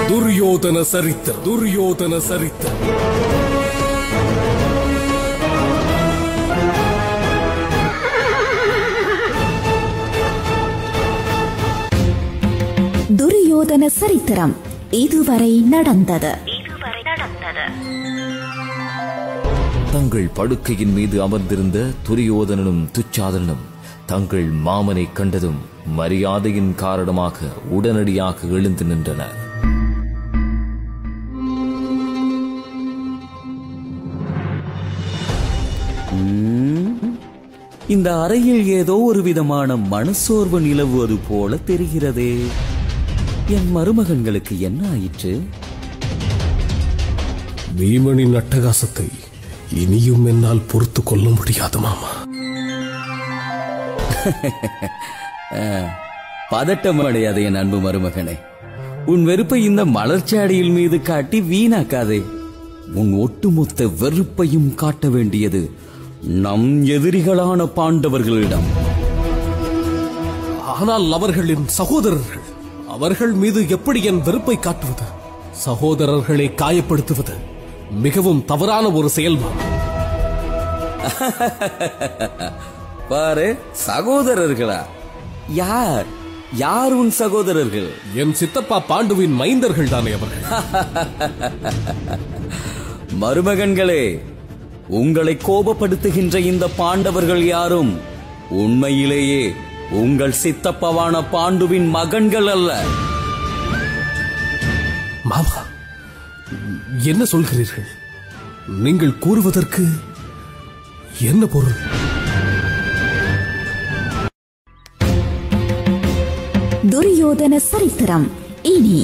துரியோதன சரித்திரம் துரியோதன சரித்திரம் துரியோதன சரித்திரம் இதுவரை நடந்தது தங்கள் படுக்கையின் மீது அமர்ந்திருந்த துரியோதனனும் துச்சாதனனும் தங்கள் மாமனை கண்டதும் மரியாதையின் காரணமாக உடனடியாக எழுந்து நின்றனர் இந்த அறையில் ஏதோ ஒரு விதமான மனசோர்வு நிலவுவது போல தெரிகிறதே என் மருமகன்களுக்கு என்ன ஆயிற்று பீமனின் அட்டகாசத்தை இனியும் என்னால் பொறுத்து கொள்ள முடியாது மாமா பதட்டம் அடையாதே என் அன்பு மருமகனே உன் வெறுப்பை இந்த மலர்ச்சாடியில் மீது காட்டி வீணாக்காதே உன் ஒட்டுமொத்த வெறுப்பையும் காட்ட வேண்டியது நம் எதிரிகளான பாண்டவர்களிடம் ஆனால் அவர்கள் என் சகோதரர்கள் அவர்கள் மீது எப்படி என் வெறுப்பை காட்டுவது சகோதரர்களை காயப்படுத்துவது மிகவும் தவறான ஒரு செயல் மாமா பாரு சகோதரர்களா யார் யார் உன் சகோதரர்கள் என் சித்தப்பா பாண்டுவின் மைந்தர்கள் தானே அவர்கள் மருமகன்களே உங்களை கோபப்படுத்துகின்ற இந்த பாண்டவர்கள் யாரும் உண்மையிலேயே உங்கள் சித்தப்பவான பாண்டுவின் மகன்கள் அல்ல மாமா என்ன சொல்கிறீர்கள் நீங்கள் கூறுவதற்கு என்ன பொருள் துரியோதன சரித்திரம் இனி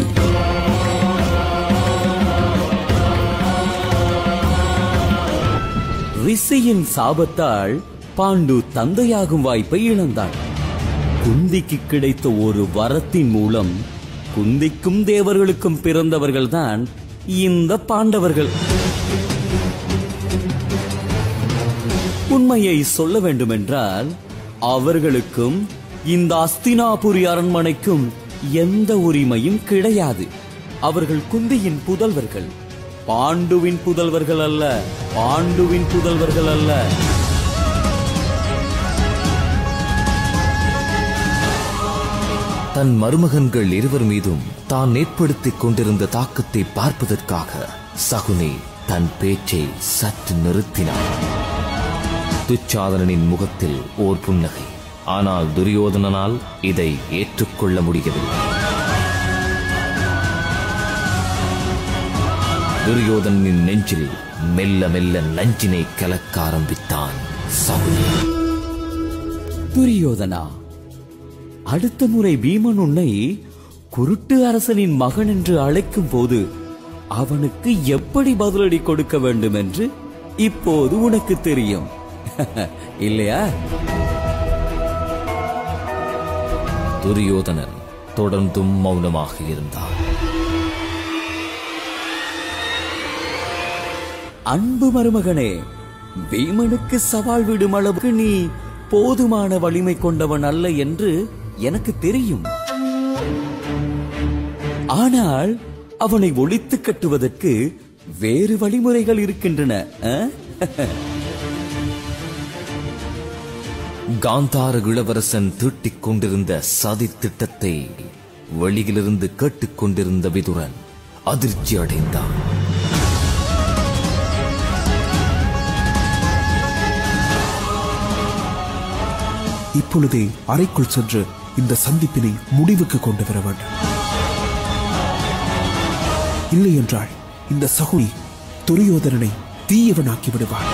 ரிஷியின் சாபத்தால் பாண்டு தந்தையாகும் வாய்ப்பை இழந்தாள் குந்திக்கு கிடைத்த ஒரு வரத்தின் மூலம் குந்திக்கும் தேவர்களுக்கும் பிறந்தவர்கள்தான் இந்த பாண்டவர்கள் உண்மையை சொல்ல வேண்டுமென்றால் அவர்களுக்கும் இந்த அஸ்தினாபுரி அரண்மனைக்கும் எந்த உரிமையும் கிடையாது அவர்கள் குந்தியின் புதல்வர்கள் பாண்டுவின் புதல்வர்கள் அல்ல பாண்டுவின் புதல்வர்கள் அல்ல தன் மருமகன்கள் இருவர் மீதும் தான் ஏற்படுத்திக் கொண்டிருந்த தாக்கத்தை பார்ப்பதற்காக சகுனி தன் பேச்சை சற்று நிறுத்தினான் துச்சாதனனின் முகத்தில் ஓர் புன்னகை ஆனால் துரியோதனனால் இதை ஏற்றுக்கொள்ள முடியவில்லை துரியோதனனின் நெஞ்சில் மெல்ல மெல்ல நஞ்சினை கலக்க ஆரம்பித்தான் சகுனி துரியோதனா அடுத்த முறை பீமன் உன்னை குருட்டு அரசனின் மகன் என்று அழைக்கும் போது அவனுக்கு எப்படி பதிலடி கொடுக்க வேண்டும் என்று இப்போது உனக்கு தெரியும் இல்லையா துரியோதனன் தொடர்ந்தும் மௌனமாக இருந்தான் அன்பு மருமகனே பீமனுக்கு சவால் விடும் அளவுக்கு நீ போதுமான வலிமை கொண்டவன் அல்ல என்று எனக்கு தெரியும் ஆனால் அவனை ஒழித்து கட்டுவதற்கு வேறு வழிமுறைகள் இருக்கின்றன ஆ? காந்தார இளவரசன் தீட்டிக் கொண்டிருந்த சதி திட்டத்தை வெளியிலிருந்து கேட்டுக் கொண்டிருந்த விதுரன் அதிர்ச்சி அடைந்தான் இப்பொழுதே அறைக்குள் சென்று இந்த சந்திப்பினை முடிவுக்கு கொண்டு வர வேண்டும் இல்லை என்றால் இந்த சகுனி துரியோதனனை தீயவனாக்கி விடுவார்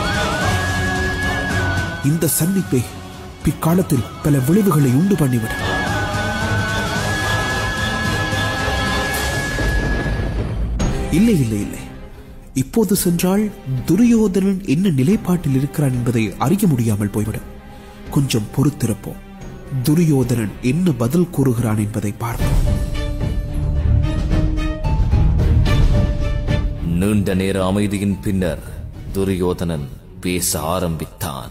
இந்த சந்திப்பை பிற்காலத்தில் பல விளைவுகளை உண்டு பண்ணிவிடும் இல்லை இல்லை இல்லை இப்போது சென்றால் துரியோதனன் என்ன நிலைப்பாட்டில் இருக்கிறான் என்பதை அறிய முடியாமல் போய்விடும் கொஞ்சம் பொறுத்திருப்போம் துரியோதனன் என்ன பதில் கூறுகிறான் என்பதை பார்ப்போம் நீண்ட நேர அமைதியின் பின்னர் துரியோதனன் பேச ஆரம்பித்தான்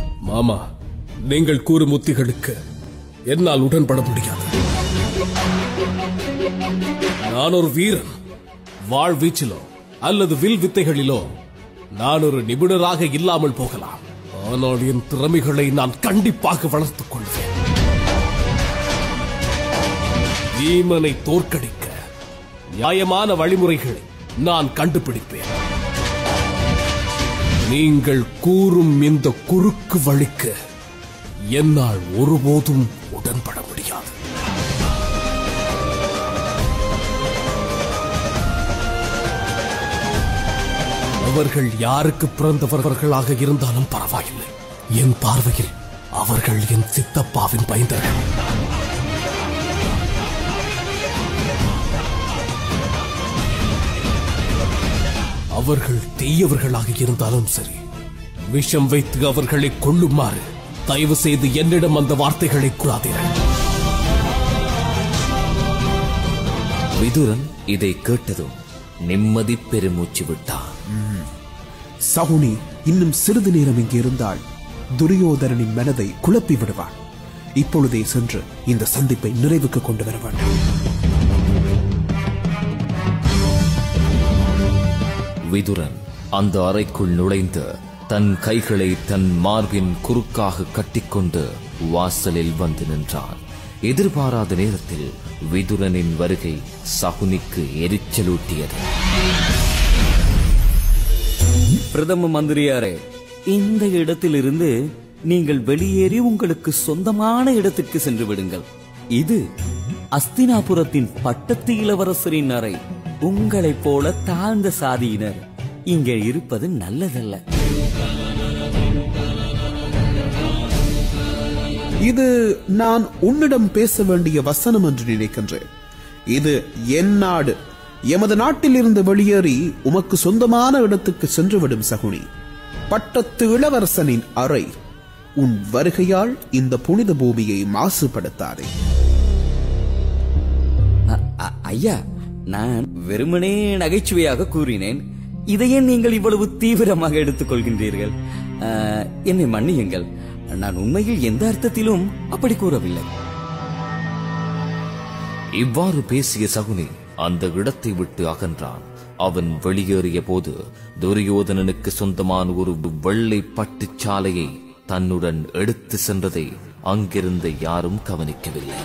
மாமா நீங்கள் கூறும் உத்திகளுக்கு என்னால் உடன்பட முடியாது நான் ஒரு வீரன் வாழ்வீச்சிலோ அல்லது வில் வித்தைகளிலோ நான் ஒரு நிபுணராக இல்லாமல் போகலாம் ஆனால் என் திறமைகளை நான் கண்டிப்பாக வளர்த்துக் கொள்வேன் பீமனை தோற்கடிக்க நியாயமான வழிமுறைகளை நான் கண்டுபிடிப்பேன் நீங்கள் கூறும் இந்த குறுக்கு வழிக்கு என்னால் ஒருபோதும் உடன்பட முடியாது அவர்கள் யாருக்கு பிறந்தவர்களாக இருந்தாலும் பரவாயில்லை என் பார்வையில் அவர்கள் என் சித்தப்பாவின் பயந்தர்கள் அவர்கள் தீயவர்களாக இருந்தாலும் சரி விஷம் வைத்து அவர்களை கொல்லுமாறு தயவு செய்து என்னிடம் அந்த வார்த்தைகளை கூறாதீர்கள் விதுரன் இதை கேட்டதும் நிம்மதி பெருமூச்சு விட்டான் சகுனி இன்னும் சிறிது நேரம் இங்கே இருந்தால் துரியோதனனின் மனதை குழப்பி விடுவான் இப்பொழுதே சென்று இந்த சந்திப்பை நிறைவுக்கு கொண்டு வர வேண்டும் விதுரன் அந்த அறைக்குள் நுழைந்து தன் கைகளை தன் மார்பின் குறுக்காக கட்டிக்கொண்டு வாசலில் வந்து நின்றான் எதிர்பாராத நேரத்தில் விதுரனின் வருகை சகுனிக்கு எரிச்சலூட்டியது பிரதம மந்திரியாரே இந்த இடத்திலிருந்து நீங்கள் வெளியேறி உங்களுக்கு சொந்தமான இடத்துக்கு சென்று விடுங்கள் இது அஸ்தினாபுரத்தின் பட்டத்து இளவரசரின் அறை உங்களைப் போல தாழ்ந்த சாதியினர் இங்கே இருப்பது நல்லதல்ல இது நான் உன்னிடம் பேச வேண்டிய வசனம் என்று நினைக்கின்றேன் இது என் நாடு எமது நாட்டிலிருந்து வெளியேறி உமக்கு சொந்தமான இடத்துக்கு சென்றுவிடும் சகுனி பட்டத்து இளவரசனின் அறை உன் வருகையால் இந்த புனித பூமியை மாசுபடுத்தாதே அ- அ- ஐயா நான் வெறுமனே நகைச்சுவையாக கூறினேன் இதையே நீங்கள் இவ்வளவு தீவிரமாக எடுத்துக்கொள்கின்றீர்கள் அ, என்னை மன்னியுங்கள் நான் உண்மையில் எந்த அர்த்தத்திலும் அப்படி கூறவில்லை இவ்வாறு பேசிய சகுனி அந்த இடத்தை விட்டு அகன்றான் அவன் வெளியேறிய போது துரியோதனனுக்கு சொந்தமான ஒரு வெள்ளை பட்டுச் சாலையை தன்னுடன் எடுத்து சென்றதை அங்கிருந்த யாரும் கவனிக்கவில்லை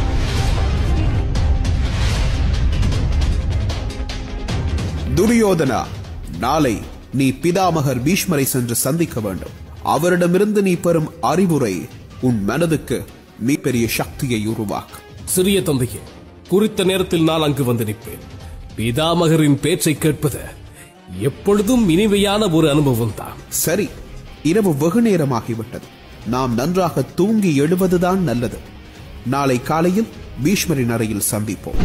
துரியோதனா நாளை நீ பிதாமகர் பீஷ்மரை சென்று சந்திக்க வேண்டும் அவரிடமிருந்து நீ பெறும் அறிவுரை உன் மனதுக்கு மிகப்பெரிய சக்தியை உருவாக்கும் சிறிய தந்தையே குறித்த நேரத்தில் நான் அங்கு வந்து நிற்பேன் பிதாமகரின் பேச்சை கேட்பது எப்பொழுதும் இனிமையான ஒரு அனுபவம் தான் சரி இரவு வெகு நேரமாகிவிட்டது நாம் நன்றாக தூங்கி எழுவதுதான் நல்லது நாளை காலையில் பீஷ்மரின் அறையில் சந்திப்போம்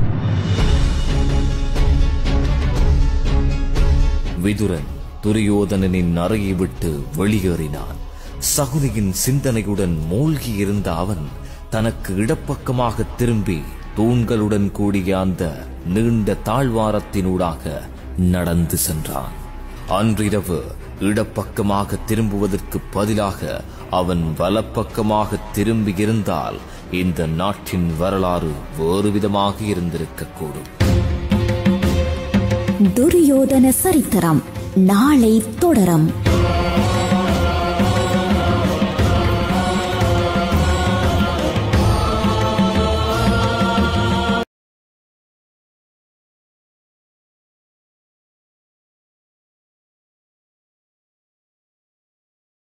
விதுரன் துரியோதனனின் அறையை விட்டு வெளியேறினான் சகுனியின் சிந்தனையுடன் மூழ்கி இருந்த அவன் தனக்கு இடப்பக்கமாக திரும்பி தூண்களுடன் கூடிய அந்த நீண்ட தாழ்வாரத்தினூடாக நடந்து சென்றான் அன்றிரவு இடப்பக்கமாக திரும்புவதற்கு பதிலாக அவன் வலப்பக்கமாக திரும்பி இருந்தால் இந்த நாட்டின் வரலாறு வேறு விதமாக இருந்திருக்கக்கூடும் துரியோதன சரித்திரம் நாளை தொடரும்